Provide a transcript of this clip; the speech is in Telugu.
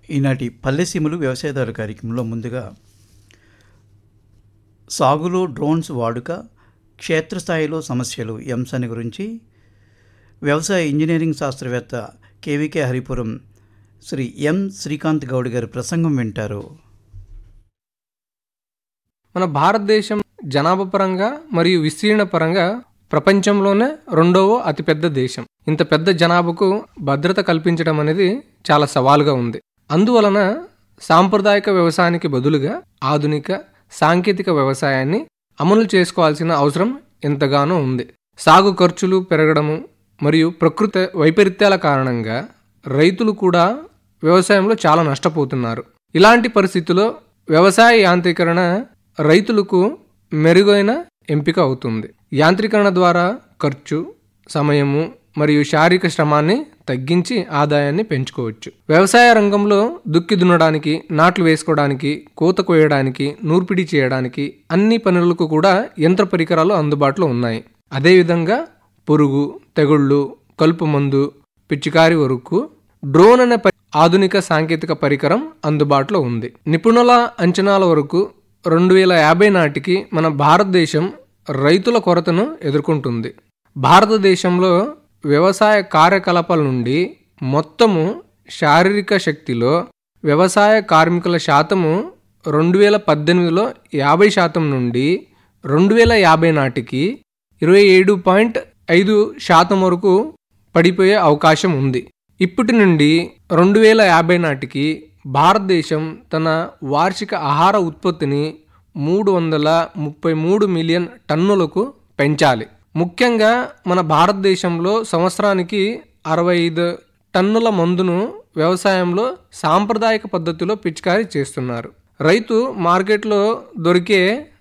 ఈనాటి పల్లెసీమలు వ్యవసాయదారు కార్యక్రమంలో ముందుగా సాగులో డ్రోన్స్ వాడుక క్షేత్రస్థాయిలో సమస్యలు ఈ అంశాన్ని గురించి వ్యవసాయ ఇంజనీరింగ్ శాస్త్రవేత్త కేవీకే హరిపురం శ్రీ ఎం శ్రీకాంత్ గౌడ్ గారి ప్రసంగం వింటారు మన భారతదేశం జనాభా పరంగా మరియు విస్తీర్ణ పరంగా ప్రపంచంలోనే రెండవ అతిపెద్ద దేశం ఇంత పెద్ద జనాభాకు భద్రత కల్పించడం అనేది చాలా సవాలుగా ఉంది అందువలన సాంప్రదాయక వ్యవసాయానికి బదులుగా ఆధునిక సాంకేతిక వ్యవసాయాన్ని అమలు చేసుకోవాల్సిన అవసరం ఎంతగానో ఉంది సాగు ఖర్చులు పెరగడము మరియు ప్రకృతి వైపరీత్యాల కారణంగా రైతులు కూడా వ్యవసాయంలో చాలా నష్టపోతున్నారు ఇలాంటి పరిస్థితుల్లో వ్యవసాయ యాంత్రీకరణ రైతులకు మెరుగైన ఎంపిక అవుతుంది యాంత్రీకరణ ద్వారా ఖర్చు సమయము మరియు శారీరక శ్రమాన్ని తగ్గించి ఆదాయాన్ని పెంచుకోవచ్చు వ్యవసాయ రంగంలో దుక్కి దున్నడానికి నాట్లు వేసుకోవడానికి కోత కోయడానికి నూర్పిడి చేయడానికి అన్ని పనులకు కూడా యంత్ర పరికరాలు అందుబాటులో ఉన్నాయి అదేవిధంగా పురుగు తెగుళ్ళు కలుపు మందు పిచ్చికారి వరకు డ్రోన్ అనే ప- ఆధునిక సాంకేతిక పరికరం అందుబాటులో ఉంది నిపుణుల అంచనాల వరకు రెండు వేల యాభై నాటికి మన భారతదేశం రైతుల కొరతను ఎదుర్కొంటుంది భారతదేశంలో వ్యవసాయ కార్యకలాపాల నుండి మొత్తము శారీరక శక్తిలో వ్యవసాయ కార్మికుల శాతము రెండు వేల పద్దెనిమిదిలో యాభై శాతం నుండి రెండు వేల యాభై నాటికి ఇరవై ఏడు పాయింట్ ఐదు శాతం వరకు పడిపోయే అవకాశం ఉంది ఇప్పటి నుండి రెండు వేల యాభై నాటికి భారతదేశం తన వార్షిక ఆహార ఉత్పత్తిని మూడు వందల ముప్పై మూడు మిలియన్ టన్నులకు పెంచాలి ముఖ్యంగా మన భారతదేశంలో సంవత్సరానికి అరవై ఐదు టన్నుల మందును వ్యవసాయంలో సాంప్రదాయక పద్ధతిలో పిచికారీ చేస్తున్నారు రైతు మార్కెట్లో దొరికే